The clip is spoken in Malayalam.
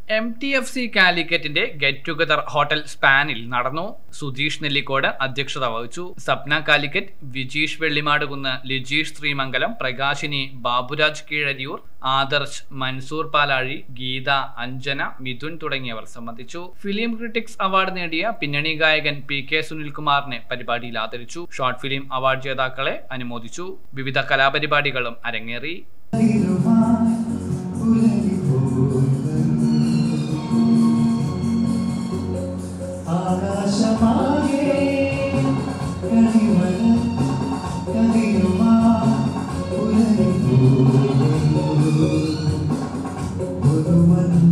എം ടി എഫ് സി കാലിക്കറ്റിന്റെ ഗെറ്റ് ടുഗദർ ഹോട്ടൽ സ്പാനിൽ നടന്നു സുധീഷ് നെല്ലിക്കോട് അധ്യക്ഷത വഹിച്ചു സപ്ന കാലിക്കറ്റ് വിജീഷ് വെള്ളിമാടുകുന്ന് ലിജീഷ് ശ്രീമംഗലം പ്രകാശിനി ബാബുരാജ് കീഴരിയൂർ ആദർശ് മൻസൂർ പാലാഴി ഗീത അഞ്ജന മിഥുൻ തുടങ്ങിയവർ സംബന്ധിച്ചു ഫിലിം ക്രിട്ടിക്സ് അവാർഡ് നേടിയ പിന്നണി ഗായകൻ പി കെ സുനിൽകുമാറിനെ പരിപാടിയിൽ ആദരിച്ചു ഷോർട്ട് ഫിലിം അവാർഡ് ജേതാക്കളെ അനുമോദിച്ചു വിവിധ കലാപരിപാടികളും അരങ്ങേറി ആകാശമാകെ കണിവല കതിരുമാ പുലരിപ്പൂ ഒരുവൻ